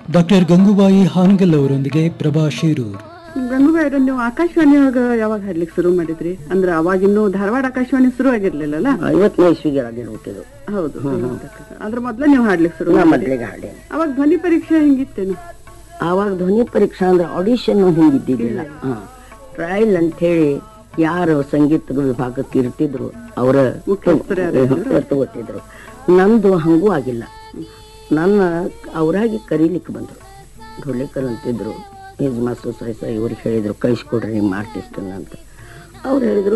doctor Gangubai Hangal ಅವರೊಂದಿಗೆ ಪ್ರಭಾ ಶಿರೂರ್ ಗಂಗೂಬಾಯ್ರ ನೀವು ಆಕಾಶವಾಣಿಯೊಳಗ ಯಾವಾಗ ಹಾಡ್ಲಿಕ್ಕೆ ಶುರು ಮಾಡಿದ್ರಿ ಅಂದ್ರೆ ಅವಾಗಿನ್ನೂ ಧಾರವಾಡ ಆಕಾಶವಾಣಿ ಶುರು ಆಗಿರ್ಲಿಲ್ಲಲ್ಲ ಐವತ್ತನೇ ಇಸ್ವಿಗೆ ಹಾಡಿನ ಹುಟ್ಟಿದ್ದು ಹೌದು ಅದ್ರ ಮೊದ್ಲ ನೀವು ಹಾಡ್ಲಿಕ್ಕೆ ಶುರು ನಾ ಮಾಡಿದ್ರಿ ಮೊದಲಿಗೆ ಹಾಡೇನೆ ಅವಾಗ ಧ್ವನಿ ಪರೀಕ್ಷೆ ಹೆಂಗಿತ್ತೇನು ಆವಾಗ ಧ್ವನಿ ಪರೀಕ್ಷಾ ಅಂದ್ರೆ ಆಡಿಷನ್ ಹಿಂಗಿದ್ದಿದ್ದಿಲ್ಲ ಹಾ ಟ್ರಯಲ್ ಅಂತ ಹೇಳಿ ಯಾರು ಸಂಗೀತ ವಿಭಾಗಕ್ಕೆ ಇರ್ತಿದ್ರು ಅವರ ಮುಖ್ಯಸ್ಥರು ಯಾರು ತಗೋತಿದ್ರು ನಂದು ಹಂಗೂ ಆಗಿಲ್ಲ ನನ್ನ ಅವರಾಗಿ ಕರೀಲಿಕ್ಕೆ ಬಂದರು ಢೋಲೇಕರ್ ಅಂತಿದ್ರು ಯಜಮಾನ್ ಸೊಸೈಸ ಇವ್ರಿಗೆ ಹೇಳಿದ್ರು ಕಳಿಸ್ಕೊಡ್ರಿ ನಿಮ್ಮ ಆರ್ಟಿಸ್ಟನ್ನ ಅಂತ ಅವ್ರು ಹೇಳಿದ್ರು